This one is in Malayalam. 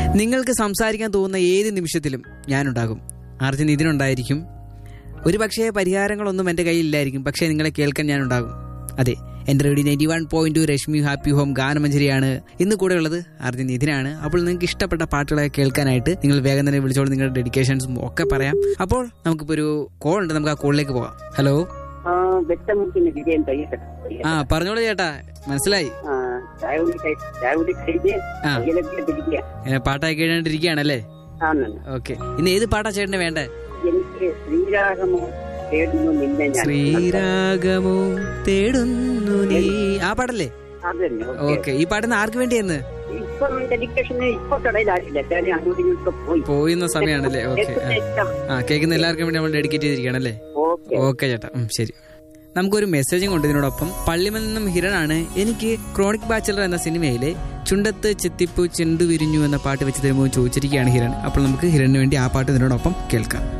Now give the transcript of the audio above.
നിങ്ങൾക്ക് സംസാരിക്കാൻ തോന്നുന്ന ഏത് നിമിഷത്തിലും ഞാനുണ്ടാകും അർജുൻ ഇതിനുണ്ടായിരിക്കും ഒരു പക്ഷേ പരിഹാരങ്ങളൊന്നും എൻ്റെ കയ്യിലില്ലായിരിക്കും പക്ഷേ നിങ്ങളെ കേൾക്കാൻ ഞാനുണ്ടാകും അതെ എൻ്റെ radio ninety one point two Rashmi happy home ഗാനമഞ്ജരിയാണ് ഇന്ന് കൂടെ ഉള്ളത് അർജുൻ ഇതിനാണ് അപ്പോൾ നിങ്ങൾക്ക് ഇഷ്ടപ്പെട്ട പാട്ടുകളൊക്കെ കേൾക്കാനായിട്ട് നിങ്ങൾ വേഗം തന്നെ വിളിച്ചോളൂ നിങ്ങളുടെ ഡെഡിക്കേഷൻസും ഒക്കെ പറയാം അപ്പോൾ നമുക്കിപ്പോൾ ഒരു കോൾ ഉണ്ട് നമുക്ക് ആ കോളിലേക്ക് പോകാം ഹലോ ആ വ്യക്തമുക്കിന് വിജയം കഴിയട്ടെ ആ പറഞ്ഞോളൂ ചേട്ടാ മനസ്സിലായി ആ, ചായ കുടി കഴി- ചായ കുടി കഴിഞ്ഞ് ആ. കയ്യിലൊക്കെ പിടിക്കുക ഇങ്ങനെ പാട്ടായി കേട്ടാണ്ടിരിക്കുകയാണല്ലേ ആണെന്ന് ഓക്കെ ഇന്ന് ഏത് പാട്ടാ ചേട്ടന് വേണ്ടേ എനിക്ക് ശ്രീരാഗമോ തേടുന്നു നിന്നെ ഞാൻ ശ്രീരാഗമോ തേടുന്നു നീ ആ പാടല്ലേ അത് തന്നെ ഓക്കെ ഓക്കെ ഈ പാടുന്ന ആർക്ക് വേണ്ടിയെന്ന് ഇപ്പം ഡെഡിക്കേഷന് ഇപ്പൊ കടയിലായില്ല ഞാൻ അങ്ങോട്ടും ഇങ്ങോട്ടും പോയി പോയുന്ന സമയമാണല്ലേ ഓക്കെ കേൾക്കുന്ന ഇഷ്ടം. ആ കേൾക്കുന്ന എല്ലാവർക്കും വേണ്ടി നമ്മൾ ഡെഡിക്കേറ്റ് ചെയ്തിരിക്കുകയാണല്ലേ ഓക്കെ ഓക്കെ ചേട്ടാ ഉം, ശരി നമുക്കൊരു മെസ്സേജും കൊണ്ട് ഇതിനോടൊപ്പം പള്ളിമൽ നിന്നും ഹിരണാണ് എനിക്ക് ക്രോണിക് ബാച്ചലർ എന്ന സിനിമയിലെ ചുണ്ടത്ത് ചെത്തിപ്പൂ ചെണ്ടു വിരിഞ്ഞു എന്ന പാട്ട് വെച്ച് തരുമ്പോൾ ചോദിച്ചിരിക്കുകയാണ് ഹിരൺ അപ്പോൾ നമുക്ക് ഹിരണിന് വേണ്ടി ആ പാട്ട് ഇതിനോടൊപ്പം കേൾക്കാം